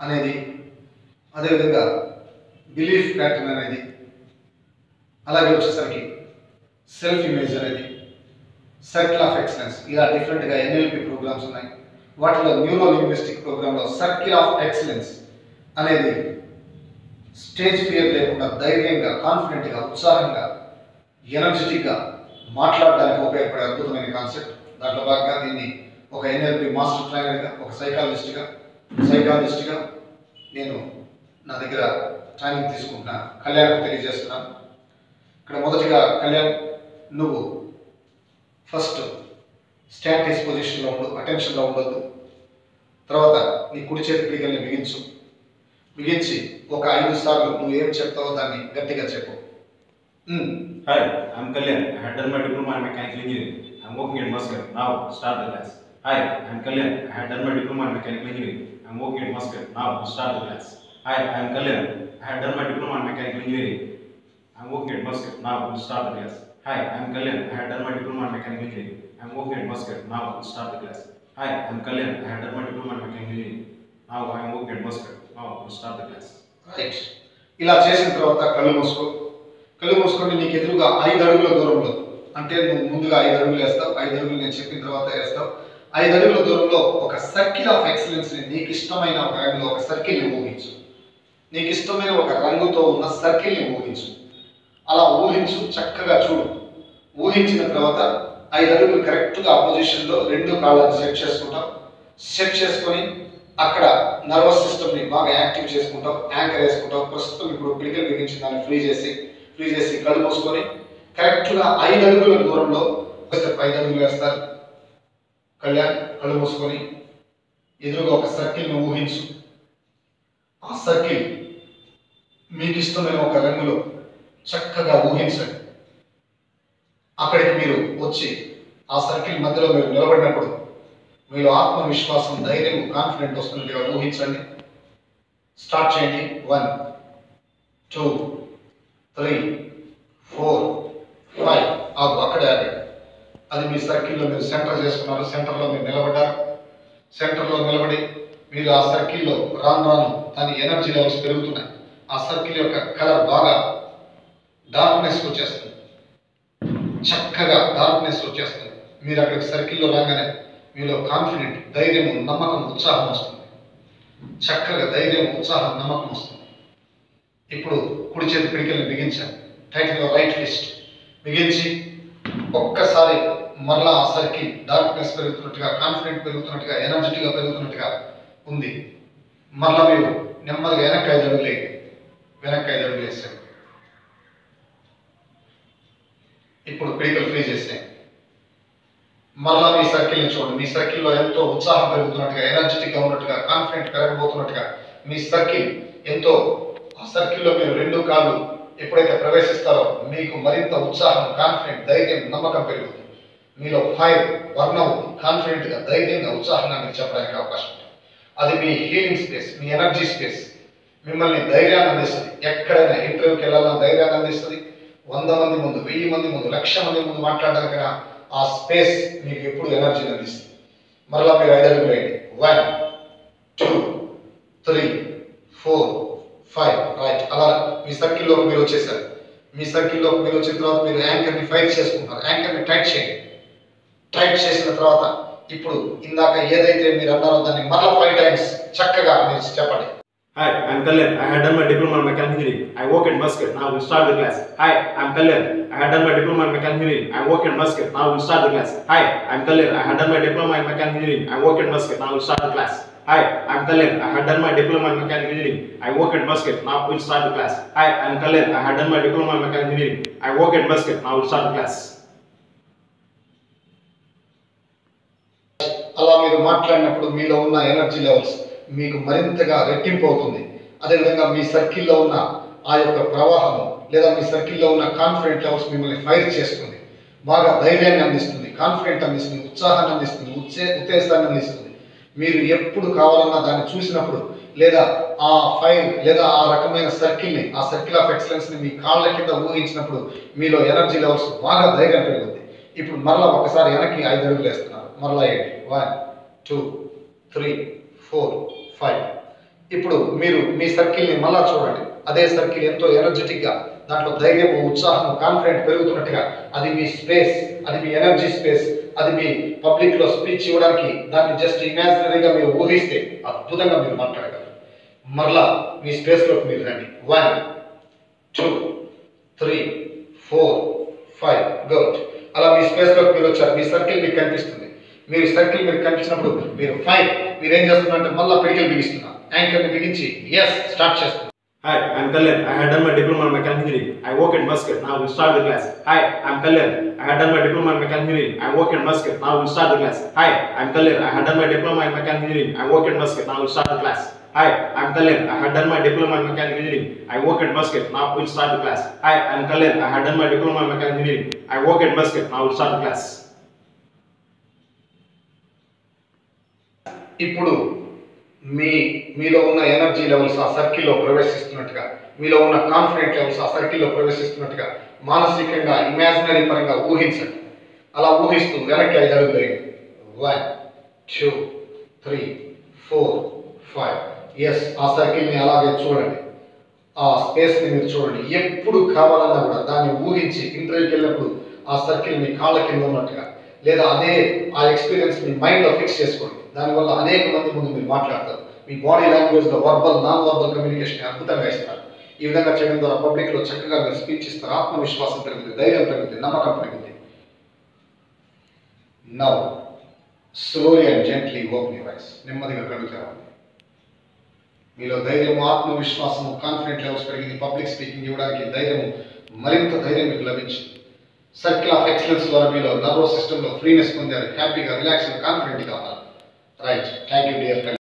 అనేది అదేవిధంగా belief pattern అనేది అలాగే వచ్చేసరికి సెల్ఫ్ ఇమేజ్ అనేది సర్కిల్ ఆఫ్ ఎక్సలెన్స్ ఇలా డిఫరెంట్గా ఎన్ఎల్పి ప్రోగ్రామ్స్ ఉన్నాయి వాటిలో న్యూరో లింగ్విస్టిక్ ప్రోగ్రాంలో సర్కిల్ ఆఫ్ ఎక్సలెన్స్ అనేది స్టేజ్ ఫియర్ లేకుండా ధైర్యంగా కాన్ఫిడెంట్గా ఉత్సాహంగా ఎనర్జెటిక్గా మాట్లాడడానికి ఉపయోగపడే అద్భుతమైన కాన్సెప్ట్ దాంట్లో భాగంగా దీన్ని ఒక ఎన్ఎల్పి మాస్టర్ ట్రైనర్గా ఒక సైకాలజిస్ట్గా సైకాలజిస్ట్గా నేను నా దగ్గర ట్రైనింగ్ తీసుకుంటున్నాను కళ్యాణ్ తెలియజేస్తున్నాను ఇక్కడ మొదటిగా కళ్యాణ్ నువ్వు ఫస్ట్ స్టాండీస్ పొజిషన్లో ఉండు అటెన్షన్లో ఉండొద్దు తర్వాత నీ కుడి చేతి పిడికల్ని బిగించు బిగించి ఒక ఐదు సార్లు నువ్వు ఏం చెప్తావో దాన్ని గట్టిగా చెప్పు um. Hi, I'm Kalyan. I had done my diploma in mechanical engineering. I'm working at Muscat. Now, start the class. Hi, I'm Kalyan. I had done my diploma in mechanical engineering. I'm working at Muscat. Now, start the class. Hi, I'm Kalyan. I had done my diploma in mechanical engineering. I'm working at Muscat. Now, start the class. Hi, I'm Kalyan. I had done my diploma in mechanical engineering. I'm working at Muscat. Now, start the class. Hi, I'm Kalyan. I had done my diploma in mechanical engineering. Now, I'm working at Muscat. Now, start the class. Right ఇలా చేసిన తర్వాత కళ్ళు మూసుకో కళ్ళు మూసుకొని నీకు ఎదురుగా ఐదు అడుగుల దూరంలో అంటే నువ్వు ముందుగా ఐదు అడుగులు వేస్తావు ఐదు అడుగులు నేను చెప్పిన తర్వాత వేస్తావు ఐదు అడుగుల దూరంలో ఒక సర్కిల్ ఆఫ్ ఎక్సలెన్స్ ని నీకు ఇష్టమైన ఒక రంగులో ఒక సర్కిల్ ని ఊహించు నీకు ఇష్టమైన ఒక రంగుతో ఉన్న సర్కిల్ ని ఊహించు అలా ఊహించు చక్కగా చూడు ఊహించిన తర్వాత ఐదు అడుగులు కరెక్ట్గా ఆ పొజిషన్లో రెండు కాళ్ళని సెట్ చేసుకుంటాం సెట్ చేసుకొని అక్కడ నర్వస్ సిస్టమ్ని బాగా యాక్టివ్ చేసుకుంటాం యాంకర్ వేసుకుంటాం ప్రస్తుతం ఇప్పుడు పిడికలు బిగించి దాన్ని ఫ్రీ చేసి ఫ్రీ చేసి కళ్ళు మూసుకొని కరెక్ట్గా ఐదు అడుగుల దూరంలో స్టెప్ ఐదు అడుగులు వేస్తారు కళ్యాణ్ కళ్ళు మూసుకొని ఎదురుగా ఒక సర్కిల్ని ఊహించు ఆ సర్కిల్ మీకు ఇష్టమైన ఒక రంగులో చక్కగా ఊహించండి అక్కడికి మీరు వచ్చి ఆ సర్కిల్ మధ్యలో మీరు నిలబడినప్పుడు మీలో ఆత్మవిశ్వాసం ధైర్యం కాన్ఫిడెంట్ వస్తున్నట్టుగా ఊహించండి స్టార్ట్ చేయండి one two three four five ఆగు అక్కడే ఆగండి అది మీ సర్కిల్లో మీరు సెంటర్ చేసుకున్నారు సెంటర్లో మీరు నిలబడ్డారు సెంటర్లో నిలబడి మీరు ఆ సర్కిల్లో రాను రాను దాని ఎనర్జీ లెవెల్స్ పెరుగుతున్నాయి ఆ సర్కిల్ యొక్క కలర్ బాగా డార్క్నెస్ వచ్చేస్తుంది చక్కగా డార్క్నెస్ వచ్చేస్తుంది మీరు అక్కడికి సర్కిల్లో రాగానే మీలో కాన్ఫిడెంట్ ధైర్యం నమ్మకం ఉత్సాహం వస్తుంది చక్కగా ధైర్యం ఉత్సాహం నమ్మకం వస్తుంది ఇప్పుడు కుడి చేతి పిడికల్ని బిగించాను టైట్ యువర్ రైట్ ఫిస్ట్ బిగించి ఒక్కసారి మరలా ఆ సర్కిల్ డార్క్నెస్ పెరుగుతున్నట్టుగా కాన్ఫిడెంట్ పెరుగుతున్నట్టుగా ఎనర్జెటిక్గా పెరుగుతున్నట్టుగా ఉంది మరలా మీరు నెమ్మదిగా వెనక్కి ఐదు అడుగులు వేయండి. వెనక్కి ఐదు అడుగులు వేసారు ఇప్పుడు పిడికలు ఫ్రీ చేసాను మరలా మీ సర్కిల్ని చూడండి మీ సర్కిల్లో ఎంతో ఉత్సాహం పెరుగుతున్నట్టుగా ఎనర్జెటిక్గా ఉన్నట్టుగా కాన్ఫిడెంట్ పెరగబోతున్నట్టుగా మీ సర్కిల్ ఎంతో ఆ సర్కిల్లో మీరు రెండు కాళ్ళు ఎప్పుడైతే ప్రవేశిస్తారో మీకు మరింత ఉత్సాహం కాన్ఫిడెంట్ ధైర్యం నమ్మకం పెరుగుతుంది మీలో ఫైర్ వర్న్ అవుతుంది కాన్ఫిడెంట్గా ధైర్యంగా ఉత్సాహంగా మీరు చెప్పడానికి అవకాశం ఉంటుంది అది మీ హీలింగ్ స్పేస్ మీ ఎనర్జీ స్పేస్ మిమ్మల్ని ధైర్యాన్ని అందిస్తుంది ఎక్కడైనా ఇంటర్వ్యూకి వెళ్ళాలన్నా ధైర్యాన్ని అందిస్తుంది వంద మంది ముందు వెయ్యి మంది ముందు లక్ష మంది ముందు మాట్లాడడానికైనా ఆ స్పేస్ మీకు ఎప్పుడు ఎనర్జీని అందిస్తుంది మరలా మీరు ఐదు అడుగులు వేయండి one two three four five right అలా మీ సర్కిల్లోకి మీరు వచ్చేసారు మీ సర్కిల్లోకి మీరు వచ్చిన తర్వాత మీరు యాంకర్ని ఫైట్ చేసుకుంటారు యాంకర్ని టైట్ చేయండి టైట్ చేసిన తర్వాత ఇప్పుడు ఇందాక ఏదైతే మీరు అన్నారో దాన్ని మరలా ఫైవ్ టైమ్స్ చక్కగా మీరు చెప్పండి Hi, I'm Kalyan. I had done my diploma in mechanical engineering. I work at Muscat. Now we'll start the class. Hi, I'm Kalyan. I had done my diploma in mechanical engineering. I work at Muscat. Now we'll start the class. Hi, I'm Kalyan. I had done my diploma in mechanical engineering. I work at Muscat. Now we'll start the class. Hi, I'm Kalyan. I had done my diploma in mechanical engineering. I work at Muscat. Now we'll start the class. Hi, I'm Kalyan. I had done my diploma in mechanical engineering. I work at Muscat. Now we'll start the class. అలా మీరు మాట్లాడినప్పుడు మీలో ఉన్న energy levels మీకు మరింతగా రెట్టింపు అవుతుంది అదేవిధంగా మీ సర్కిల్లో ఉన్న ఆ యొక్క ప్రవాహము లేదా మీ సర్కిల్లో ఉన్న కాన్ఫిడెంట్ లెవెల్స్ మిమ్మల్ని ఫైర్ చేస్తుంది బాగా ధైర్యాన్ని అందిస్తుంది కాన్ఫిడెంట్ అందిస్తుంది ఉత్సాహాన్ని అందిస్తుంది ఉత్సే ఉత్తేజాన్ని అందిస్తుంది మీరు ఎప్పుడు కావాలన్నా దాన్ని చూసినప్పుడు లేదా ఆ ఫైర్ లేదా ఆ రకమైన సర్కిల్ని ఆ సర్కిల్ ఆఫ్ ఎక్సలెన్స్ని మీ కాళ్ళ కింద ఊహించినప్పుడు మీలో ఎనర్జీ లెవెల్స్ బాగా ధైర్యం పెరుగుతుంది ఇప్పుడు మరలా ఒకసారి వెనక్కి ఐదు అడుగులు వేస్తున్నారు మరలా ఏంటి one two three four five ఇప్పుడు మీరు మీ సర్కిల్ని మళ్ళా చూడండి అదే సర్కిల్ ఎంతో ఎనర్జెటిక్గా దాంట్లో ధైర్యం ఉత్సాహం కాన్ఫిడెంట్ పెరుగుతున్నట్టుగా అది మీ స్పేస్ అది మీ ఎనర్జీ స్పేస్ అది మీ పబ్లిక్లో స్పీచ్ ఇవ్వడానికి దాన్ని జస్ట్ ఇమాజినరీగా మీరు ఊహిస్తే అద్భుతంగా మీరు మాట్లాడగలరు మరలా మీ స్పేస్లోకి మీరు రండి one two three four five good అలా మీ స్పేస్లోకి మీరు వచ్చారు మీ సర్కిల్ మీకు కనిపిస్తుంది మీరు సర్కిల్ మీకు కనిపించినప్పుడు మీరు ఫైవ్ మీరు ఏం చేస్తున్నారంటే మళ్ళీ పిడికలు బిగిస్తున్నారు యాంకర్ని బిగించి ఎస్ స్టార్ట్ చేస్తున్నారు Hi, I'm Kalyan. I had done my diploma in mechanical engineering. I work at Muscat. Now we'll start the class. Hi, I'm Kalyan. I had done my diploma in mechanical engineering. I work at Muscat. Now we'll start the class. Hi, I'm Kalyan. I had done my diploma in mechanical engineering. I work at Muscat. Now we'll start the class. Hi, I'm Kalyan. I had done my diploma in mechanical engineering. I work at Muscat. Now we'll start the class. Hi, I'm Kalyan. I had done my diploma in mechanical engineering. I work at Muscat. Now we'll start the class. ఇప్పుడు మీ మీలో ఉన్న energy levels ఆ సర్కిల్లో ప్రవేశిస్తున్నట్టుగా మీలో ఉన్న confident levels ఆ సర్కిల్లో ప్రవేశిస్తున్నట్టుగా మానసికంగా ఇమాజినరీ పరంగా ఊహించండి అలా ఊహిస్తూ వెనక్కి ఐదు అడుగులు వేయండి one two three four five yes ఆ సర్కిల్ని అలాగే చూడండి ఆ స్పేస్ని మీరు చూడండి ఎప్పుడు కావాలన్నా కూడా దాన్ని ఊహించి ఇంటర్వ్యూకి వెళ్ళినప్పుడు ఆ సర్కిల్ మీ కాళ్ళ కింద ఉన్నట్టుగా లేదా అదే ఆ ఎక్స్పీరియన్స్ మీ మైండ్లో ఫిక్స్ చేసుకోండి దానివల్ల అనేక మంది ముందు మీరు మాట్లాడతారు మీ బాడీ లాంగ్వేజ్లో వర్బల్ నాన్ వర్బల్ కమ్యూనికేషన్ అద్భుతంగా ఇస్తారు ఈ విధంగా చేయడం ద్వారా పబ్లిక్లో చక్కగా మీరు స్పీచ్ ఇస్తారు ఆత్మవిశ్వాసం పెరుగుతుంది ధైర్యం పెరుగుతుంది నమ్మకం పెరుగుతుంది now slowly and gently open your eyes నెమ్మదిగా కళ్ళు తెరవండి మీలో ధైర్యం ఆత్మవిశ్వాసం కాన్ఫిడెంట్ లెవెల్స్ పెరిగింది పబ్లిక్ స్పీకింగ్ ఇవ్వడానికి ధైర్యం మరింత ధైర్యం మీకు లభించింది సర్కిల్ ఆఫ్ ఎక్సలెన్స్ ద్వారా మీలో నర్వస్ సిస్టంలో ఫ్రీనెస్ పొందారు హ్యాపీగా రిలాక్స్గా కాన్ఫిడెంట్గా ఉన్నారు రైట్ థ్యాంక్ యూ డియర్